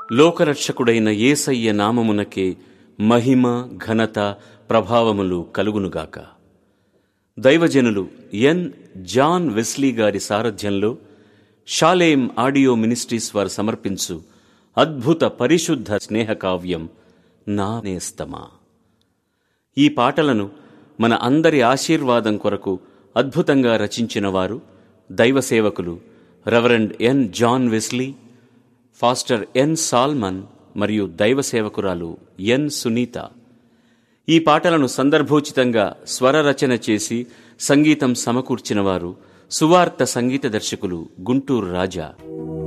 లోకరక్షకుడైన యేసయ్య నామమునకే మహిమ ఘనత ప్రభావములు కలుగునుగాక దైవజనులు ఎన్ జాన్ వెస్లీ గారి సారథ్యంలో షాలేం ఆడియో మినిస్ట్రీస్ వారు సమర్పించు అద్భుత పరిశుద్ధ స్నేహకావ్యం నా నేస్తమా ఈ పాటలను మన అందరి ఆశీర్వాదం కొరకు అద్భుతంగా రచించిన వారు దైవ సేవకులు reverend N John Wesley pastor N Solomon మరియు దైవ సేవకురాలు ఎన్ సునీత ఈ పాటలను సందర్భోచితంగా స్వర రచన చేసి సంగీతం సమకూర్చిన వారు సువార్త సంగీత దర్శకులు గుంటూరు రాజా